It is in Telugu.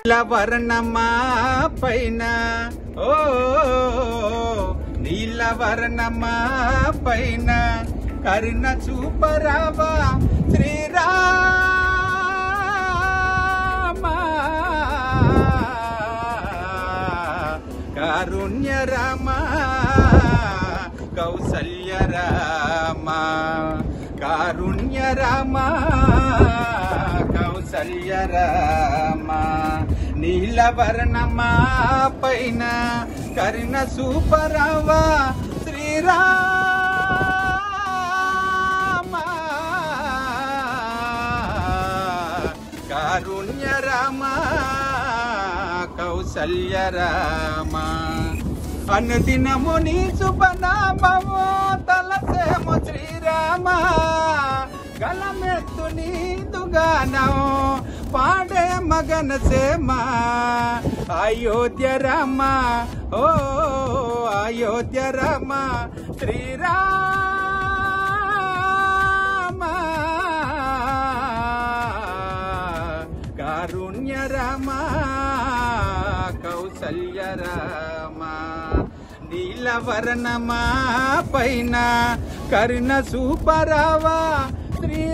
వర్ణమా పైన ఓ నీల వర్ణమా పైన కరుణ చూపరావా శ్రీరామ కారుణ్య రామ కౌసల్య రామ కారుణ్య రామ కౌసల్య రామ నీలవర్ణమా పైన కరుణ సూపరవా శ్రీరామ కారుణ్య రామ కౌసల్య రామ అనుదినము నీ శుభనామము తలసేమో శ్రీరామ గలమెత్తు నీదుగానం పాడే మగన సేమ అయోధ్య రామ ఓ అయోధ్య రామ శ్రీరామ కారుణ్య రామ కౌసల్య రామ నీలవర్ణమా పైన కరుణ సూపరావా శ్రీరామ